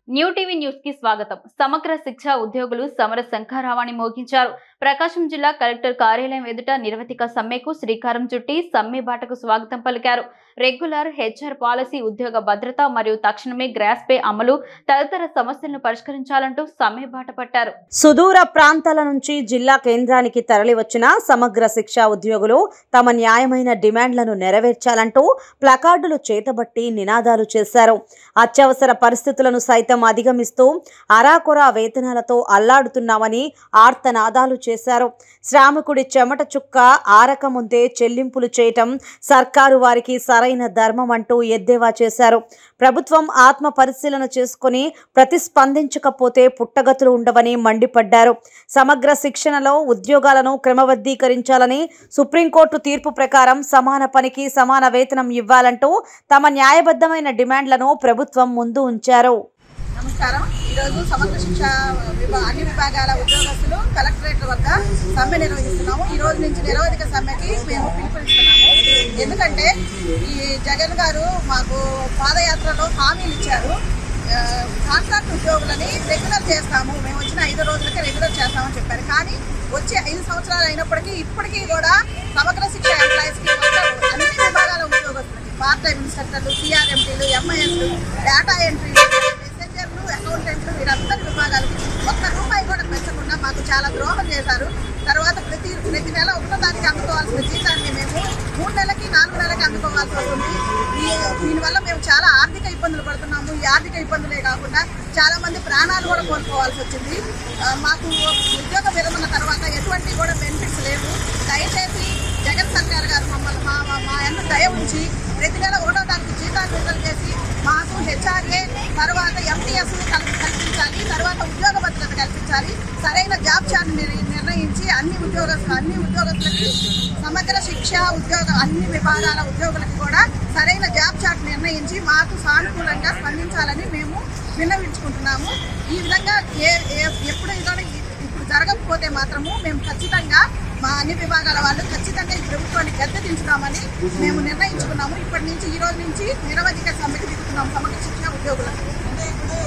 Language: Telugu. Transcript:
న్యూ టీవీ న్యూస్ కి స్వాగతం సమగ్ర శిక్ష ఉద్యోగులు సమర శంఖారావాన్ని మోగించారు ప్రకాశం జిల్లా కలెక్టర్ కార్యాలయం ఎదుట నిరవధిక సమ్మెకు శ్రీకారం చుట్టి సమ్మె బాటకు స్వాగతం పలికారు రెగ్యులర్ హెచ్ఆర్ పాలసీ ఉద్యోగ భద్రత మరియు తక్షణమే గ్రాస్ పే అమలు తదితర సమస్యలను పరిష్కరించాలంటూ సమ్మె బాట పట్టారు సుదూర ప్రాంతాల నుంచి జిల్లా కేంద్రానికి తరలివచ్చిన సమగ్ర శిక్ష ఉద్యోగులు తమ న్యాయమైన డిమాండ్లను నెరవేర్చాలంటూ ప్లకార్డులు చేతబట్టి నినాదాలు చేశారు అత్యవసర పరిస్థితులను సైతం అధిగమిస్తూ అరాకొరా వేతనాలతో అల్లాడుతున్నామని ఆర్తనాదాలు చేశారు శ్రామికుడి చెమట చుక్క ఆరకముందే చెల్లింపులు చేయటం సర్కారు వారికి సరైన ధర్మం అంటూ ఎద్దేవా చేశారు ప్రభుత్వం ఆత్మ పరిశీలన చేసుకుని ప్రతిస్పందించకపోతే పుట్టగతులు ఉండవని మండిపడ్డారు సమగ్ర శిక్షణలో ఉద్యోగాలను క్రమబద్ధీకరించాలని సుప్రీంకోర్టు తీర్పు ప్రకారం సమాన పనికి సమాన వేతనం ఇవ్వాలంటూ తమ న్యాయబద్ధమైన డిమాండ్లను ప్రభుత్వం ముందు ఉంచారు నమస్కారం ఈరోజు సమగ్ర శిక్ష విభా అన్ని విభాగాల ఉద్యోగస్తులు కలెక్టరేట్ వద్ద సమ్మె నిర్వహిస్తున్నాము ఈ రోజు నుంచి నిరవధిక సమ్మెకి మేము పిలుపునిస్తున్నాము ఎందుకంటే ఈ జగన్ గారు మాకు పాదయాత్రలో హామీలు ఇచ్చారు ఆ, కాంట్రాక్ట్ ఉద్యోగులని రెగ్యులర్ చేస్తాము మేము వచ్చిన ఐదు రోజులకి రెగ్యులర్ చేస్తామని చెప్పారు కానీ వచ్చే ఐదు సంవత్సరాలు అయినప్పటికీ ఇప్పటికీ కూడా సమగ్ర శిక్ష ఎంప్లాయీస్కి మొత్తం అన్ని విభాగాల ఉద్యోగస్తులకి పార్ట్ టైం ఇన్స్ట్రక్టర్లు సిఆర్ఎంటీలు ఎంఐఎస్లు డేటా ఎంట్రీలు మెసెంజర్లు అకౌంటెంట్లు వీరందరి విభాగాలకి ఒక్క రూపాయి కూడా పెంచకుండా మాకు చాలా ద్రోహం చేశారు తర్వాత ప్రతి ప్రతి నెల ఒకటో దానికి అందుకోవాల్సిన జీతాన్ని మేము మూడు నెలలకి నాలుగు నెలలకి అందుకోవాల్సి వస్తుంది ఈ దీనివల్ల మేము చాలా ఆర్థిక ఇబ్బందులు పడుతున్నాము ఈ ఆర్థిక ఇబ్బందులే కాకుండా చాలా మంది ప్రాణాలు కూడా కోల్పోవాల్సి వచ్చింది ఆ, మాకు ఉద్యోగ విరమణ తర్వాత ఎటువంటి కూడా బెనిఫిట్స్ లేవు దయచేసి జగన్ సర్కార్ గారు మమ్మల్ని మా మా- మా ఎంత దయ ఉంచి ప్రతి నెల ఒకటో దానికి జీతాలు విడుదల చేసి మాకు హెచ్ఆర్ఏ తర్వాత ఎంటీఎస్ కల్పించాలి తర్వాత ఉద్యోగ భద్రత కల్పించాలి సరైన జాబ్ చార్ట్ నిర్ణయించి అన్ని ఉద్యోగస్తులు అన్ని ఉద్యోగస్తులకి సమగ్ర శిక్ష ఉద్యోగ అన్ని విభాగాల ఉద్యోగులకు కూడా సరైన జాబ్ చార్ట్ నిర్ణయించి మాకు సానుకూలంగా స్పందించాలని మేము విన్నవించుకుంటున్నాము ఈ విధంగా ఏ ఏ- ఎప్పుడు ఇదో ఇప్పుడు జరగకపోతే మాత్రము మేము ఖచ్చితంగా మా అన్ని విభాగాల వాళ్ళు ఖచ్చితంగా ఈ ప్రభుత్వాన్ని గద్దె దించుదామని మేము నిర్ణయించుకున్నాము ఇప్పటి నుంచి ఈ రోజు నుంచి నిరవధిక సమ్మెకి దిగుతున్నాము సమగ్ర శిక్షణ ఉద్యోగులకు